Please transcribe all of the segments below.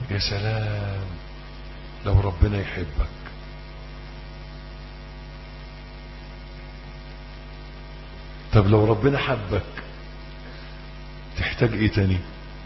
يا سلام لو ربنا يحبك طب لو ربنا حبك تحتاج ايه تاني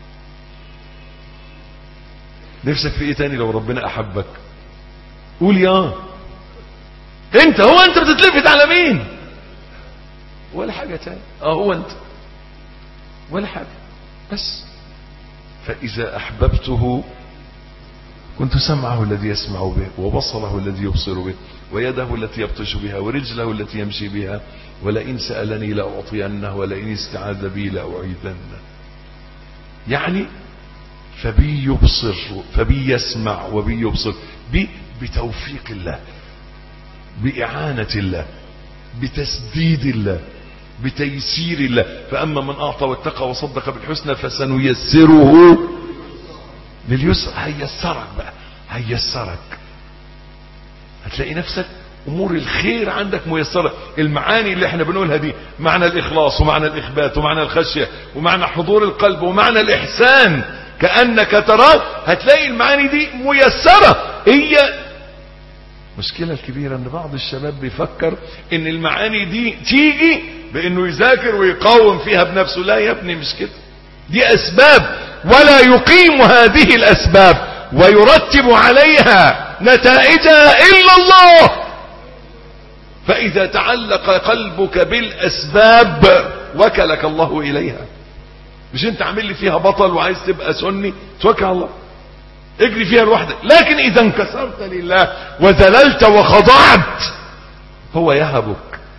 نفسك في ايه تاني لو ربنا احبك قول يا انت هو انت بتتلفت على مين ولا حاجة تاني اه هو انت ولا حاجة بس فاذا احببته كنت سمعه الذي يسمع به وبصره الذي يبصر به ويده التي يبطش بها ورجله التي يمشي بها ولئن سألني لأعطينه ولئن استعاذ بي لأعيذنه يعني فبي يبصر فبي يسمع وبي يبصر بي بتوفيق الله بإعانة الله بتسديد الله بتيسير الله فأما من أعطى واتقى وصدق بالحسنى فسنيسره لليسر هيسرك بقى هيسرك هتلاقي نفسك امور الخير عندك ميسرة المعاني اللي احنا بنقولها دي معنى الاخلاص ومعنى الاخبات ومعنى الخشية ومعنى حضور القلب ومعنى الاحسان كأنك تراه هتلاقي المعاني دي ميسرة هي المشكلة الكبيرة ان بعض الشباب بيفكر ان المعاني دي تيجي بانه يذاكر ويقاوم فيها بنفسه لا يا ابني مش كده دي اسباب ولا يقيم هذه الاسباب ويرتب عليها نتائجها الا الله فاذا تعلق قلبك بالاسباب وكلك الله اليها مش انت عامل لي فيها بطل وعايز تبقى سني توكل على الله اجري فيها لوحدك لكن اذا انكسرت لله وذللت وخضعت هو يهبك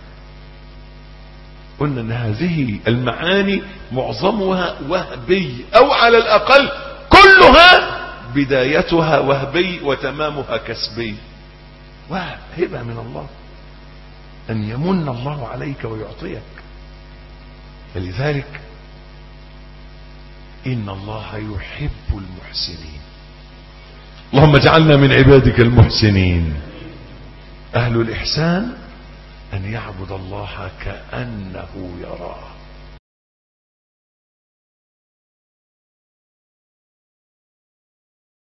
قلنا ان هذه المعاني معظمها وهبي او على الاقل كلها بدايتها وهبي وتمامها كسبي وهب هبه من الله ان يمن الله عليك ويعطيك فلذلك ان الله يحب المحسنين اللهم اجعلنا من عبادك المحسنين اهل الاحسان ان يعبد الله كانه يراه